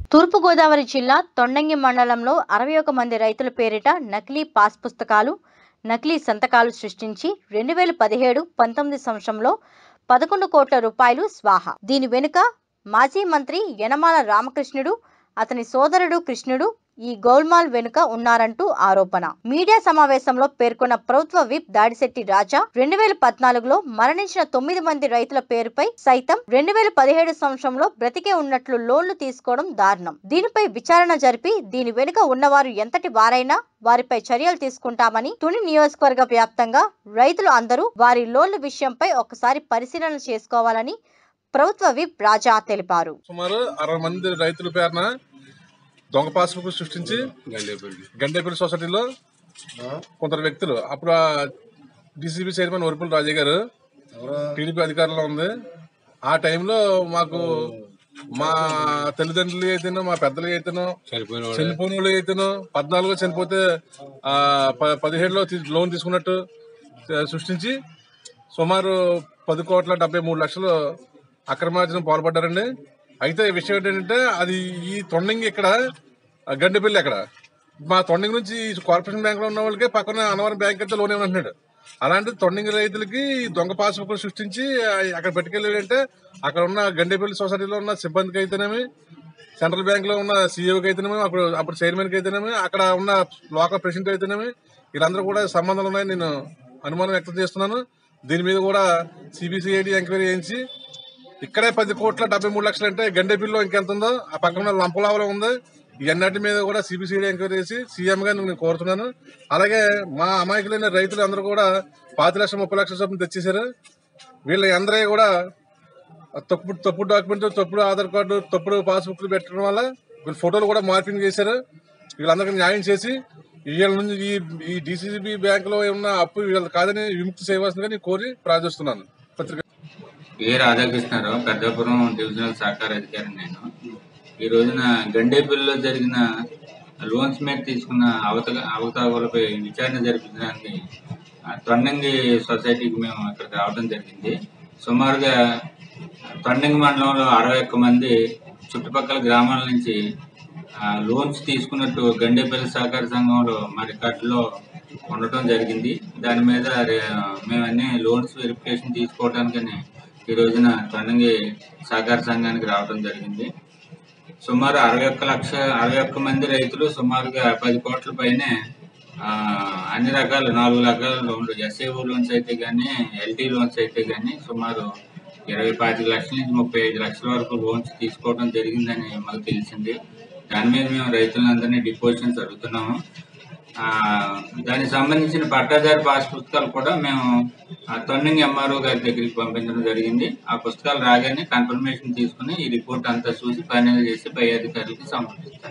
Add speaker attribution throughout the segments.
Speaker 1: తూర్పుగోదావరి జిల్లా తొండంగి మండలంలో అరవై ఒక మంది రైతుల పేరిట నకిలీ పాస్ పుస్తకాలు నకిలీ సంతకాలు సృష్టించి రెండు వేల పదిహేడు పంతొమ్మిది సంవత్సరంలో పదకొండు కోట్ల రూపాయలు స్వాహ దీని వెనుక మాజీ మంత్రి యనమాల రామకృష్ణుడు అతని సోదరుడు కృష్ణుడు ఈ గోల్మాల్ వెనుక ఉన్నారంటూ ఆరోపణ మీడియా సమావేశంలో పేర్కొన్న ప్రభుత్వ విప్ దాడిశెట్టి రాజా రెండు వేల పద్నాలుగులో మరణించిన తొమ్మిది మంది రైతుల పేరుపై సైతం రెండు వేల పదిహేడు సంవత్సరంలో బ్రతికే ఉన్నట్లు లోన్లు తీసుకోవడం దారుణం దీనిపై విచారణ జరిపి దీని వెనుక ఉన్నవారు ఎంతటి వారైనా వారిపై చర్యలు తీసుకుంటామని తుని నియోజకవర్గ వ్యాప్తంగా రైతులు అందరూ వారి లోన్ల విషయంపై ఒకసారి పరిశీలన చేసుకోవాలని ప్రభుత్వ విప్ రాజా తెలిపారు
Speaker 2: సుమారు అరవై మంది రైతుల పేరున దొంగ పాస్బుక్ సృష్టించి గండేపల్లి సొసైటీలో కొందరు వ్యక్తులు అప్పుడు డిసిబి చైర్మన్ వరుపుల రాజయ్య గారు టీడీపీ అధికారంలో ఉంది ఆ టైంలో మాకు మా తల్లిదండ్రులు అయితేనో మా పెద్దలు అయితేనో చనిపోయిన వాళ్ళు అయితేనో పద్నాలుగు చనిపోతే ఆ ప- పదిహేడులో తీ- లోన్ తీసుకున్నట్టు ఆ, సృష్టించి సుమారు పది కోట్ల డెబ్బై మూడు లక్షలు అక్రమార్జన పాల్పడ్డారండి అయితే విషయం ఏంటంటే అది ఈ తొండంగి ఇక్కడ ఆ, గండిపల్లి అక్కడ మా తొండంగి నుంచి ఈ కార్పొరేషన్ బ్యాంక్ లో ఉన్న వాళ్ళకి పక్కన అనవరం బ్యాంక్ అయితే లోన్ ఏమంటున్నాడు అలాంటి తొండంగి రైతులకి ఈ దొంగ పాస్బుక్ సృష్టించి ఆ, అక్కడ పెట్టుకెళ్ళాడంటే అక్కడ ఉన్న గండేపల్లి సొసైటీలో ఉన్న సిబ్బందికి అయితేనేమి సెంట్రల్ బ్యాంక్ లో ఉన్న సీఈఓకి అయితేనేమి అప్పుడు అప్పుడు చైర్మన్ కి అయితేనేమి అక్కడ ఉన్న లోకల్ ప్రెసిడెంట్ అయితేనేమి వీళ్ళందరూ కూడా సంబంధాలు ఉన్నాయని నేను అనుమానం వ్యక్తం చేస్తున్నాను దీని మీద కూడా సిబిసిఐడి ఎంక్వైరీ చేయించి ఇక్కడే పది కోట్ల డెబ్బై మూడు లక్షలు అంటే గండేపల్లిలో ఇంకెంత ఉందో ఆ పక్కన లంపలావలో ఉంది ఇవన్నిటి మీద కూడా సిబిసిఐడి ఎంక్వైరీ చేసి సీఎం గా నేను కోరుతున్నాను అలాగే మా అమాయకులైన రైతులు అందరూ కూడా పాతి లక్షలు ముప్పై లక్షల చొప్పున తెచ్చేశారు వీళ్ళ అందరూ కూడా తప్పుడు తప్పుడు డాక్యుమెంట్ తప్పుడు ఆధార్ కార్డు తప్పుడు పాస్బుక్లు పెట్టడం వల్ల వీళ్ళ ఫోటోలు కూడా మార్పింగ్ చేశారు వీళ్ళందరికీ న్యాయం చేసి వీళ్ళ నుంచి ఈ ఈ డిసిసిబి బ్యాంక్ లో ఉన్న అప్పు వీళ్ళది కాదని విముక్తి చేయవలసిందిగా నేను కోరి ప్రార్థిస్తున్నాను పత్రిక
Speaker 3: ఏ రాధాకృష్ణారావు పెద్దాపురం డివిజనల్ సహకార అధికారి నేను ఈ రోజున గండేపల్లిలో జరిగిన లోన్స్ మీద తీసుకున్న అవత అవతావలపై విచారణ జరిపించడానికి ఆ, తొండంగి సొసైటీకి మేము ఇక్కడికి రావడం జరిగింది సుమారుగా తొండంగి మండలంలో అరవై ఒక్క మంది చుట్టుపక్కల గ్రామాల నుంచి ఆ, లోన్స్ తీసుకున్నట్టు గండేపల్లి సహకార సంఘంలో మా రికార్డులో ఉండటం జరిగింది దాని మీద రే- మేము అన్ని లోన్స్ వెరిఫికేషన్ తీసుకోవడానికని ఈ రోజున తొండంగి సహకార సంఘానికి రావడం జరిగింది సుమారు అరవై ఒక్క లక్ష అరవై ఒక్క మంది రైతులు సుమారుగా పది కోట్ల పైనే ఆ, అన్ని రకాల నాలుగు రకాల లోన్లు ఎస్ఏఓ లోన్స్ అయితే కానీ ఎల్టీ లోన్స్ అయితే కానీ సుమారు ఇరవై పాతిక లక్షల నుంచి ముప్పై ఐదు లక్షల వరకు లోన్స్ తీసుకోవడం జరిగిందని మాకు తెలిసింది దాని మీద మేము రైతులందరినీ డిపోజిషన్స్ అడుగుతున్నాము ఆ, దానికి సంబంధించిన పట్టాదారు పాస్ పుస్తకాలు కూడా మేము ఆ, తొన్నింగ్ ఎంఆర్ఓ గారి దగ్గరికి పంపించడం జరిగింది ఆ పుస్తకాలు రాగానే కన్ఫర్మేషన్ తీసుకుని ఈ రిపోర్ట్ అంతా చూసి ఫైనల్ చేసి పై అధికారులకు సమర్పిస్తాం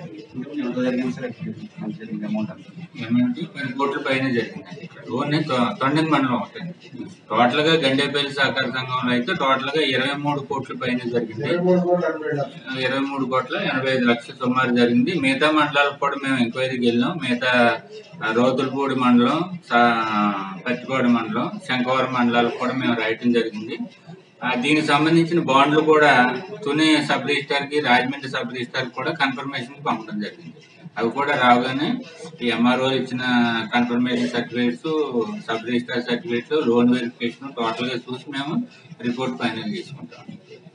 Speaker 3: ఏమంటే పది కోట్ల పైన జరిగిందండి ఇక్కడ ఓన్లీ తొ- తొండంగి మండలం ఒకటి టోటల్ గా గండేపల్లి సహకార సంఘంలో అయితే టోటల్ గా ఇరవై మూడు కోట్ల పైన జరిగింది ఇరవై మూడు కోట్ల ఎనభై ఐదు లక్షల సుమారు జరిగింది మిగతా మండలాలకు కూడా మేము ఎంక్వైరీకి వెళ్ళాం మిగతా ఆ, రౌతులపూడి మండలం సా- పత్తిపాడు మండలం శంకవరం మండలాలకు కూడా మేము రాయటం జరిగింది ఆ, దీనికి సంబంధించిన బాండ్లు కూడా తుని సబ్ రిజిస్టార్ కి రాజమండ్రి సబ్ రిజిస్టార్ కి కూడా కన్ఫర్మేషన్ పంపడం జరిగింది అవి కూడా రాగానే ఈ ఎంఆర్ఓ ఇచ్చిన confirmation certificates sub registrar certificates loan verification total గా చూసి మేము రిపోర్ట్ ఫైనల్ చేసుకుంటాం